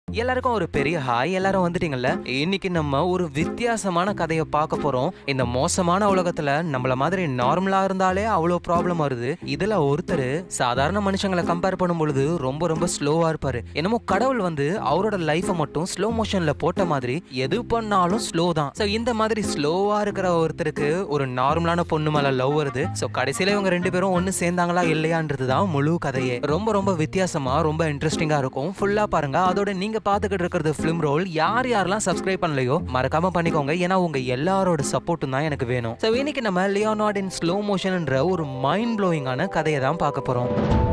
எல்லாருக்கும் ஒரு பெரிய ஹாய் எல்லாரும் வந்துட்டீங்கல்ல இன்னைக்கு நம்ம ஒரு வித்தியாசமான கதையை பார்க்க போறோம் இந்த மோசமான உலகத்துல நம்மள மாதிரி நார்மலா இருந்தாலே அவ்வளோ ப்ராப்ளம் வருது இதுல ஒருத்தர் சாதாரண மனுஷங்களை கம்பேர் பண்ணும் பொழுது ரொம்ப ரொம்ப ஸ்லோவா இருப்பாரு என்னமோ கடவுள் வந்து அவரோட லைஃபை மட்டும் ஸ்லோ மோஷன்ல போட்ட மாதிரி எது பண்ணாலும் ஸ்லோ தான் ஸோ இந்த மாதிரி ஸ்லோவா இருக்கிற ஒருத்தருக்கு ஒரு நார்மலான பொண்ணு மேல லவ் வருது ஸோ கடைசியில இவங்க ரெண்டு பேரும் ஒன்று சேர்ந்தாங்களா இல்லையான்றது தான் முழு கதையே ரொம்ப ரொம்ப வித்தியாசமா ரொம்ப இன்ட்ரெஸ்டிங்கா இருக்கும் ஃபுல்லா பாருங்க அதோட நீங்க பாத்துக்கிட்டு இருக்கிறது ஃபிலிம் ரோல் யார் யாரெல்லாம் சப்ஸ்கிரைப் பண்ணலையோ மறக்காம பண்ணிக்கோங்க ஏன்னா உங்க எல்லாரோட சப்போர்ட்டும் தான் எனக்கு வேணும் ஸோ இன்னைக்கு நம்ம லியோனார்ட் இன் ஸ்லோ மோஷன்ன்ற ஒரு மைண்ட் ப்ளோயிங்கான கதையை தான் பார்க்க போறோம்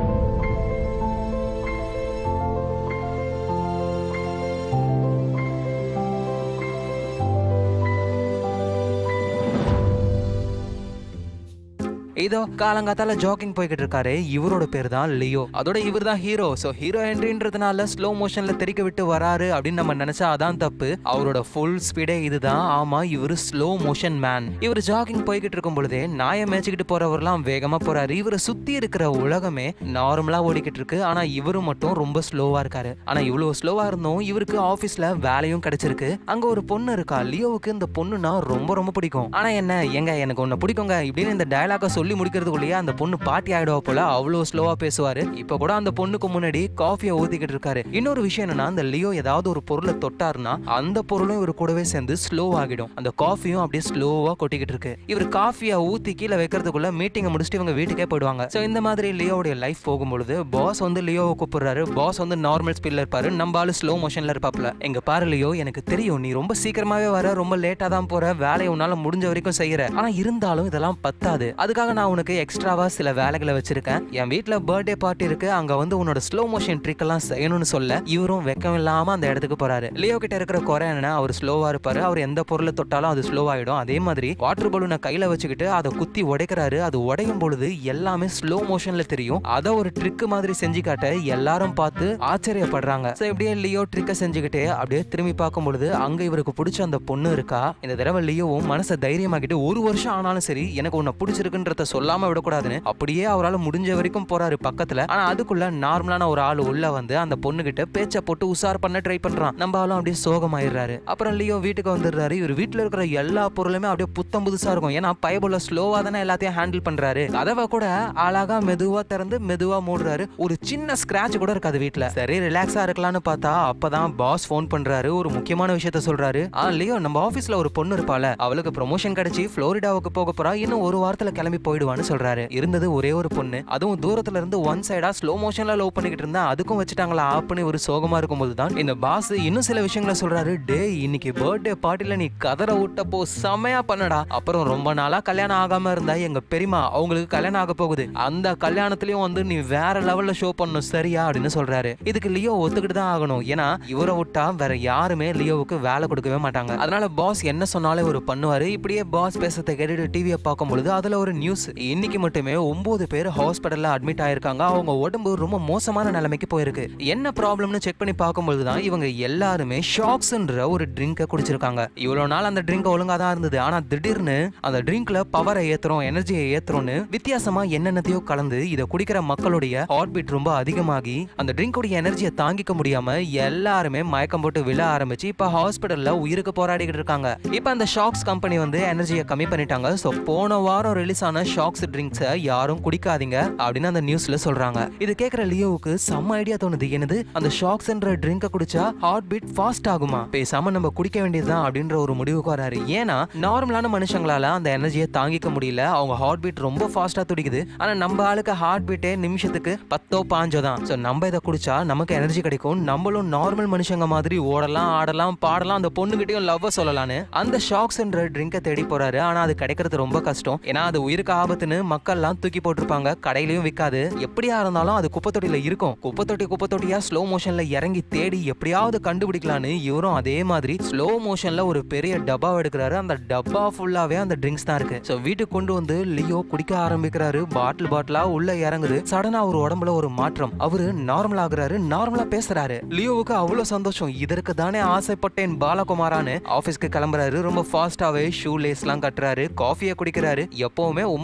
இதோ காலங்காத்தால ஜாக்கிங் போய்கிட்டு இருக்காரு இவரோட பேர் தான் லியோ அதோட இவர் தான் ஹீரோ ஸோ ஹீரோ என்ட்ரின்றதுனால ஸ்லோ மோஷன்ல தெரிக்க விட்டு வராரு அப்படின்னு நம்ம நினைச்சா அதான் தப்பு அவரோட ஃபுல் ஸ்பீடே இதுதான் ஆமா இவர் ஸ்லோ மோஷன் மேன் இவர் ஜாக்கிங் போய்கிட்டு இருக்கும் பொழுதே நாயை மேய்ச்சிக்கிட்டு போறவர்லாம் வேகமா போறாரு இவரை சுத்தி இருக்கிற உலகமே நார்மலா ஓடிக்கிட்டு இருக்கு ஆனா இவரு மட்டும் ரொம்ப ஸ்லோவா இருக்காரு ஆனா இவ்வளவு ஸ்லோவா இருந்தும் இவருக்கு ஆபீஸ்ல வேலையும் கிடைச்சிருக்கு அங்க ஒரு பொண்ணு இருக்கா லியோவுக்கு இந்த பொண்ணுனா ரொம்ப ரொம்ப பிடிக்கும் ஆனா என்ன எங்க எனக்கு உன்னை பிடிக்குங்க இப்படின்னு இந்த டயலாக சொல்லி முடிக்கிறதுக்குள்ளேயே அந்த பொண்ணு பாட்டி ஆயிடுவா போல அவ்வளவு ஸ்லோவா பேசுவாரு இப்ப கூட அந்த பொண்ணுக்கு முன்னாடி காஃபியை ஊத்திக்கிட்டு இருக்காரு இன்னொரு விஷயம் என்னன்னா அந்த லியோ ஏதாவது ஒரு பொருளை தொட்டாருன்னா அந்த பொருளும் இவர் கூடவே சேர்ந்து ஸ்லோ ஆகிடும் அந்த காஃபியும் அப்படியே ஸ்லோவா கொட்டிக்கிட்டு இருக்கு இவர் காஃபியை ஊத்தி கீழே வைக்கிறதுக்குள்ள மீட்டிங்கை முடிச்சுட்டு இவங்க வீட்டுக்கே போயிடுவாங்க சோ இந்த மாதிரி லியோவுடைய லைஃப் போகும்பொழுது பாஸ் வந்து லியோவை கூப்பிடுறாரு பாஸ் வந்து நார்மல் ஸ்பீட்ல இருப்பாரு நம்ம ஆளு ஸ்லோ மோஷன்ல இருப்பாப்ல எங்க பாரு லியோ எனக்கு தெரியும் நீ ரொம்ப சீக்கிரமாவே வர ரொம்ப லேட்டா தான் போற வேலையை உன்னால முடிஞ்ச வரைக்கும் செய்யற ஆனா இருந்தாலும் இதெல்லாம் பத்தாது அதுக்காக நான் உனக்கு எக்ஸ்ட்ராவா சில வேலைகளை வச்சிருக்கேன் என் வீட்ல பர்த்டே பார்ட்டி இருக்கு அங்க வந்து உன்னோட ஸ்லோ மோஷன் ட்ரிக் எல்லாம் செய்யணும்னு சொல்ல இவரும் வெக்கம் இல்லாம அந்த இடத்துக்கு போறாரு லியோ கிட்ட இருக்கிற குறை என்ன அவர் ஸ்லோவா இருப்பாரு அவர் எந்த பொருளை தொட்டாலும் அது ஸ்லோ ஆயிடும் அதே மாதிரி வாட்டர் பலூனை கையில வச்சுக்கிட்டு அதை குத்தி உடைக்கிறாரு அது உடையும் பொழுது எல்லாமே ஸ்லோ மோஷன்ல தெரியும் அதை ஒரு ட்ரிக் மாதிரி செஞ்சு காட்ட எல்லாரும் பார்த்து ஆச்சரியப்படுறாங்க சோ இப்படியே லியோ ட்ரிக்கை செஞ்சுக்கிட்டே அப்படியே திரும்பி பார்க்கும் பொழுது அங்க இவருக்கு பிடிச்ச அந்த பொண்ணு இருக்கா இந்த தடவை லியோவும் மனசை தைரியமாக்கிட்டு ஒரு வருஷம் ஆனாலும் சரி எனக்கு உன்னை பிடிச்சிருக்குன்றத சொல்லாம விடக்கூடாதுன்னு அப்படியே அவரால் முடிஞ்ச வரைக்கும் போறாரு பக்கத்துல ஆனா அதுக்குள்ள நார்மலான ஒரு ஆள் உள்ள வந்து அந்த பொண்ணு கிட்ட பேச்ச போட்டு உசார் பண்ண ட்ரை பண்றான் நம்ம ஆளும் அப்படியே சோகமாயிடுறாரு அப்புறம் லியோ வீட்டுக்கு வந்துடுறாரு இவர் வீட்டுல இருக்கிற எல்லா பொருளுமே அப்படியே புத்தம் புதுசா இருக்கும் ஏன்னா பைபிள்ல ஸ்லோவா தானே எல்லாத்தையும் ஹேண்டில் பண்றாரு கதவை கூட அழகா மெதுவா திறந்து மெதுவா மூடுறாரு ஒரு சின்ன ஸ்கிராட்ச் கூட இருக்காது வீட்டுல சரி ரிலாக்ஸா இருக்கலாம்னு பார்த்தா அப்பதான் பாஸ் ஃபோன் பண்றாரு ஒரு முக்கியமான விஷயத்த சொல்றாரு ஆ லியோ நம்ம ஆபீஸ்ல ஒரு பொண்ணு இருப்பால அவளுக்கு ப்ரொமோஷன் கிடைச்சி புளோரிடாவுக்கு போக போறா இன்னும் ஒரு வாரத்துல கிளம்பி போயிடுவான்னு சொல்றாரு இருந்தது ஒரே ஒரு பொண்ணு அதுவும் தூரத்துல இருந்து ஒன் சைடா ஸ்லோ மோஷன்ல லவ் பண்ணிக்கிட்டு இருந்தா அதுக்கும் வச்சுட்டாங்களா ஆப்னு ஒரு சோகமா இருக்கும்போது தான் இந்த பாஸ் இன்னும் சில விஷயங்களை சொல்றாரு டே இன்னைக்கு பர்த்டே பார்ட்டில நீ கதற விட்டப்போ செமையா பண்ணடா அப்புறம் ரொம்ப நாளா கல்யாணம் ஆகாம இருந்தா எங்க பெரியமா அவங்களுக்கு கல்யாணம் ஆக போகுது அந்த கல்யாணத்திலயும் வந்து நீ வேற லெவல்ல ஷோ பண்ணணும் சரியா அப்படின்னு சொல்றாரு இதுக்கு லியோ ஒத்துக்கிட்டு தான் ஆகணும் ஏன்னா இவரை விட்டா வேற யாருமே லியோவுக்கு வேலை கொடுக்கவே மாட்டாங்க அதனால பாஸ் என்ன சொன்னாலும் இவர் பண்ணுவாரு இப்படியே பாஸ் பேசுறதை கேட்டுட்டு டிவியை பார்க்கும் பொழுது அதுல ஒரு நியூஸ் இன்னைக்கு மட்டுமே ஒன்பது பேர் ஹாஸ்பிட்டல்ல அட்மிட் ஆயிருக்காங்க அவங்க உடம்பு ரொம்ப மோசமான நிலைமைக்கு போயிருக்கு என்ன ப்ராப்ளம்னு செக் பண்ணி பார்க்கும்பொழுது தான் இவங்க எல்லாருமே ஷாக்ஸ்ன்ற ஒரு ட்ரிங்கை குடிச்சிருக்காங்க இவ்வளவு நாள் அந்த ட்ரிங்க் ஒழுங்கா தான் இருந்தது ஆனா திடீர்னு அந்த ட்ரிங்க்ல பவரை ஏத்துறோம் எனர்ஜியை ஏத்துறோம்னு வித்தியாசமா என்னென்னத்தையோ கலந்து இதை குடிக்கிற மக்களுடைய ஹார்ட் பீட் ரொம்ப அதிகமாகி அந்த ட்ரிங்கோடைய எனர்ஜியை தாங்கிக்க முடியாம எல்லாருமே மயக்கம் போட்டு விழ ஆரம்பிச்சு இப்ப ஹாஸ்பிட்டல்ல உயிருக்கு போராடிக்கிட்டு இருக்காங்க இப்ப அந்த ஷாக்ஸ் கம்பெனி வந்து எனர்ஜியை கம்மி பண்ணிட்டாங்க சோ போன வாரம் ரிலீஸ் ஆன ஷாக்ஸ் ட்ரிங்க்ஸை யாரும் குடிக்காதீங்க அப்படின்னு அந்த நியூஸ்ல சொல்றாங்க இது கேக்குற லியோவுக்கு செம்ம ஐடியா தோணுது என்னது அந்த ஷாக்ஸ்ன்ற ட்ரிங்கை குடிச்சா ஹார்ட் பீட் ஃபாஸ்ட் ஆகுமா பேசாம நம்ம குடிக்க வேண்டியதுதான் அப்படின்ற ஒரு முடிவுக்கு வராரு ஏன்னா நார்மலான மனுஷங்களால அந்த எனர்ஜியை தாங்கிக்க முடியல அவங்க ஹார்ட் பீட் ரொம்ப ஃபாஸ்டா துடிக்குது ஆனா நம்ம ஆளுக்கு ஹார்ட் பீட்டே நிமிஷத்துக்கு பத்தோ பாஞ்சோ தான் ஸோ நம்ம இதை குடிச்சா நமக்கு எனர்ஜி கிடைக்கும் நம்மளும் நார்மல் மனுஷங்க மாதிரி ஓடலாம் ஆடலாம் பாடலாம் அந்த பொண்ணுகிட்டயும் லவ் சொல்லலாம்னு அந்த ஷாக்ஸ்ன்ற ட்ரிங்கை தேடி போறாரு ஆனா அது கிடைக்கிறது ரொம்ப கஷ்டம் ஏன்னா அது உயிருக்கு ஆபத்துன்னு மக்கள்லாம் தூக்கி போட்டிருப்பாங்க கடையிலயும் விற்காது எப்படியா இருந்தாலும் அது குப்பை தொட்டியில இருக்கும் குப்பை தொட்டி குப்பை தொட்டியா ஸ்லோ மோஷன்ல இறங்கி தேடி எப்படியாவது கண்டுபிடிக்கலான்னு இவரும் அதே மாதிரி ஸ்லோ மோஷன்ல ஒரு பெரிய டப்பா எடுக்கிறாரு அந்த டப்பா ஃபுல்லாவே அந்த ட்ரிங்க்ஸ் தான் இருக்கு ஸோ வீட்டுக்கு கொண்டு வந்து லியோ குடிக்க ஆரம்பிக்கிறாரு பாட்டில் பாட்டிலா உள்ள இறங்குது சடனா அவர் உடம்புல ஒரு மாற்றம் அவரு நார்மல் ஆகுறாரு நார்மலா பேசுறாரு லியோவுக்கு அவ்வளவு சந்தோஷம் இதற்கு தானே ஆசைப்பட்டேன் பாலகுமாரான்னு ஆபீஸ்க்கு கிளம்புறாரு ரொம்ப ஃபாஸ்டாவே ஷூ லேஸ்லாம் கட்டுறாரு காஃபியை குடிக்கிறாரு எப்பவுமே ஒன்பது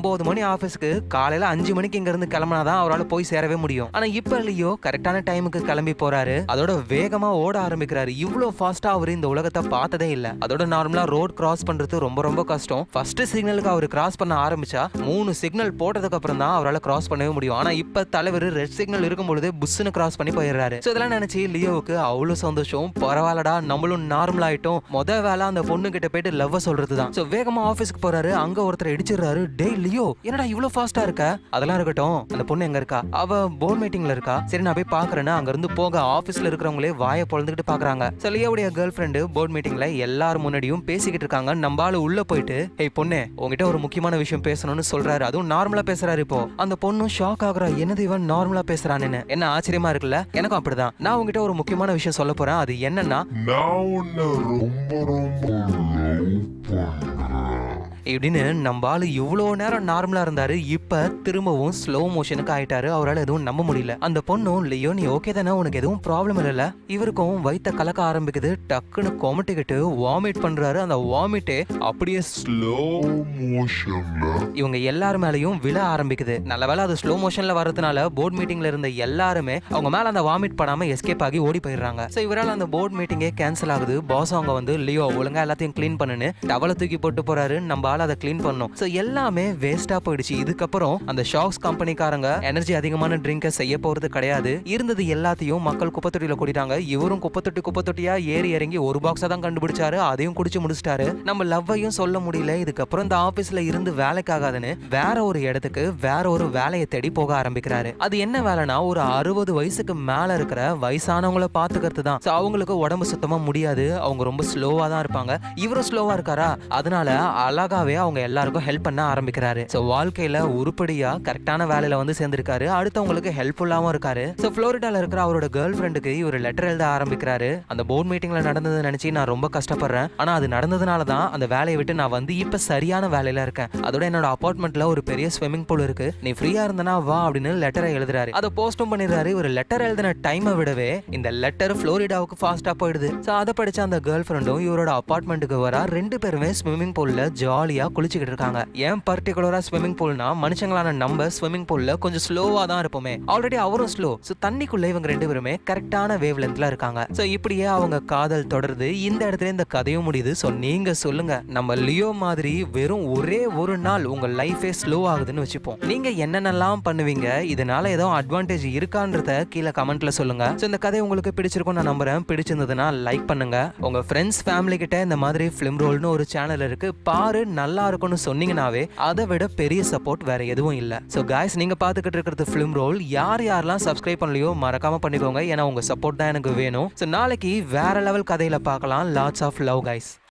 ஒன்பது மணி ஆஃபீஸ்க்கு காலையில அஞ்சு மணிக்கு இங்க இருந்து கிளம்பினாதான் அவரால் போய் சேரவே முடியும் ஆனா இப்ப லியோ கரெக்டான டைமுக்கு கிளம்பி போறாரு அதோட வேகமா ஓட ஆரம்பிக்கிறாரு இவ்வளவு ஃபாஸ்டா அவர் இந்த உலகத்தை பார்த்ததே இல்ல அதோட நார்மலா ரோட் கிராஸ் பண்றது ரொம்ப ரொம்ப கஷ்டம் ஃபர்ஸ்ட் சிக்னலுக்கு அவர் கிராஸ் பண்ண ஆரம்பிச்சா மூணு சிக்னல் போட்டதுக்கு அப்புறம் தான் அவரால் கிராஸ் பண்ணவே முடியும் ஆனா இப்ப தலைவர் ரெட் சிக்னல் இருக்கும் பொழுது புஷ்னு கிராஸ் பண்ணி போயிடுறாரு ஸோ இதெல்லாம் நினைச்சு லியோவுக்கு அவ்வளவு சந்தோஷம் பரவாயில்லடா நம்மளும் நார்மல் ஆயிட்டோம் முத வேலை அந்த பொண்ணு கிட்ட போயிட்டு லவ் சொல்றது தான் ஸோ வேகமா ஆஃபீஸ்க்கு போறாரு அங்க ஒருத்தர் இடிச்சிடுறாரு டேய் லியோ என்னடா இவ்வளவு ஃபாஸ்டா இருக்க அதெல்லாம் இருக்கட்டும் அந்த பொண்ணு எங்க இருக்கா அவ போர்ட் மீட்டிங்ல இருக்கா சரி நான் போய் பாக்குறேன்னு அங்க இருந்து போக ஆபீஸ்ல இருக்கிறவங்களே வாயை பொழந்துக்கிட்டு பாக்குறாங்க ஸோ லியோவுடைய கேர்ள் ஃப்ரெண்டு போர்ட் மீட்டிங்ல எல்லாரும் முன்னாடியும் பேசிக்கிட்டு இருக்காங்க நம்ம ஆளு உள்ள போயிட்டு ஏய் பொண்ணு உங்ககிட்ட ஒரு முக்கியமான விஷயம் பேசணும்னு சொல்றாரு அதுவும் நார்மலா பேசுறாரு இப்போ அந்த பொண்ணும் ஷாக் ஆகுறா என்னது இவன் நார்மலா பேசுறான்னு என்ன ஆச்சரியமா இருக்குல்ல எனக்கும் அப்படிதான் நான் உங்ககிட்ட ஒரு முக்கியமான விஷயம் சொல்ல போறேன் அது என்னன்னா நான் உன்னை ரொம்ப ரொம்ப லவ் பண்றேன் இப்படின்னு நம்ம ஆளு இவ்வளோ நேரம் நார்மலா இருந்தாரு இப்ப திரும்பவும் ஸ்லோ மோஷனுக்கு ஆயிட்டாரு அவரால் எதுவும் நம்ப முடியல அந்த பொண்ணும் லியோ நீ ஓகே தானே உனக்கு எதுவும் ப்ராப்ளம் இல்லைல்ல இவருக்கும் வயித்த கலக்க ஆரம்பிக்குது டக்குன்னு கொமட்டிக்கிட்டு வாமிட் பண்றாரு அந்த வாமிட்டே அப்படியே ஸ்லோ மோஷன்ல இவங்க எல்லார் மேலயும் விழ ஆரம்பிக்குது நல்ல வேளை அது ஸ்லோ மோஷன்ல வர்றதுனால போர்ட் மீட்டிங்ல இருந்த எல்லாருமே அவங்க மேல அந்த வாமிட் பண்ணாம எஸ்கேப் ஆகி ஓடி போயிடுறாங்க சோ இவரால் அந்த போர்ட் மீட்டிங்கே கேன்சல் ஆகுது பாஸ் அவங்க வந்து லியோ ஒழுங்கா எல்லாத்தையும் க்ளீன் பண்ணுன்னு டவலை தூக்கி போட்டு போறாரு நம்ம ஆள் அதை க்ளீன் பண்ணும் சோ எல்லாமே வேஸ்டா போயிடுச்சு இதுக்கப்புறம் அந்த ஷாக்ஸ் கம்பெனிக்காரங்க எனர்ஜி அதிகமான ட்ரிங்கை செய்ய போறது கிடையாது இருந்தது எல்லாத்தையும் மக்கள் குப்பை தொட்டியில கூட்டிட்டாங்க இவரும் குப்பை தொட்டி குப்பை தொட்டியா ஏறி இறங்கி ஒரு பாக்ஸா தான் கண்டுபிடிச்சாரு அதையும் குடிச்சு முடிச்சிட்டாரு நம்ம லவ்வையும் சொல்ல முடியல இதுக்கப்புறம் இந்த ஆபீஸ்ல இருந்து வேலைக்கு ஆகாதுன்னு வேற ஒரு இடத்துக்கு வேற ஒரு வேலையை தேடி போக ஆரம்பிக்கிறாரு அது என்ன வேலைனா ஒரு அறுபது வயசுக்கு மேல இருக்கிற வயசானவங்கள பாத்துக்கிறது தான் So, அவங்களுக்கு உடம்பு சுத்தமா முடியாது அவங்க ரொம்ப ஸ்லோவா தான் இருப்பாங்க இவரும் ஸ்லோவா இருக்காரா அதனால அழகாவே அவங்க எல்லாருக்கும் ஹெல்ப் பண்ண ஆரம்பிக்கிறாரு ஸோ வாழ்க்கையில உருப்படியா கரெக்டான வேலையில வந்து சேர்ந்திருக்காரு அடுத்தவங்களுக்கு ஹெல்ப்ஃபுல்லாவும் இருக்காரு ஸோ ஃப்ளோரிடால இருக்கிற அவரோட கேர்ள் ஃப்ரெண்டுக்கு இவர் லெட்டர் எழுத ஆரம்பிக்கிறாரு அந்த போர்ட் மீட்டிங்ல நடந்ததை நினைச்சு நான் ரொம்ப கஷ்டப்படுறேன் ஆனா அது நடந்ததுனால தான் அந்த வேலையை விட்டு நான் வந்து இப்ப சரியான வேலையில இருக்கேன் அதோட என்னோட அபார்ட்மெண்ட்ல ஒரு பெரிய ஸ்விம்மிங் பூல் இருக்கு நீ ஃப்ரீயா இருந்தனா வா அப்படின்னு லெட்டரை எழுதுறாரு அதை போஸ்டும் பண்ணிடுறாரு இவர் லெட்டர் எழுதின டைமை விடவே இந்த லெட்டர் ஃப்ளோரிடாவுக்கு ஃபாஸ்டா போயிடுது ஸோ அதை படிச்ச அந்த கேர்ள் ஃப்ரெண்டும் இவரோட அபார்ட்மெண்ட்டுக்கு வர ரெண்டு பேருமே ஸ்விம்மிங் பூல்ல ஜாலியா குளிச்சுக்கிட்டு இருக்காங்க ஏன் பர்டிகுலரா ஸ்விம்மிங் பூல்னா மனுஷங்களான நம்ம ஸ்விம்மிங் பூல்ல கொஞ்சம் ஸ்லோவா தான் இருப்போமே ஆல்ரெடி அவரும் ஸ்லோ ஸோ தண்ணிக்குள்ள இவங்க ரெண்டு பேருமே கரெக்டான வேவ் லென்த்ல இருக்காங்க ஸோ இப்படியே அவங்க காதல் தொடருது இந்த இடத்துல இந்த கதையும் முடியுது ஸோ நீங்க சொல்லுங்க நம்ம லியோ மாதிரி வெறும் ஒரே ஒரு நாள் உங்க லைஃபே ஸ்லோ ஆகுதுன்னு வச்சுப்போம் நீங்க என்னென்னலாம் பண்ணுவீங்க இதனால ஏதோ அட்வான்டேஜ் இருக்கான்றத கீழே கமெண்ட்ல சொல்லுங்க ஸோ இந்த கதை உங்களுக்கு பிடிச்சிருக்கும் நான் நம்புறேன் பிடிச்சிருந்ததுன்னா லைக் பண்ணுங்க உங்க ஃப்ரெண்ட்ஸ் ஃபேமிலி கிட்ட இந்த மாதிரி ஃபிலிம் ரோல்னு ஒரு சேனல் இருக்கு பாரு நல்லா இருக்கும்னு சொன்னீங்கனாவே அதை விட பெரிய சப்போர்ட் வேற எதுவும் இல்ல ஸோ காய்ஸ் நீங்க பாத்துக்கிட்டு இருக்கிறது ஃபிலிம் ரோல் யார் யாரெல்லாம் சப்ஸ்கிரைப் பண்ணலையோ மறக்காம பண்ணிக்கோங்க ஏன்னா உங்க சப்போர்ட் தான் எனக்கு வேணும் ஸோ நாளைக்கு வேற லெவல் கதையில பார்க்கலாம் லாட்ஸ் ஆஃப் லவ் கைஸ்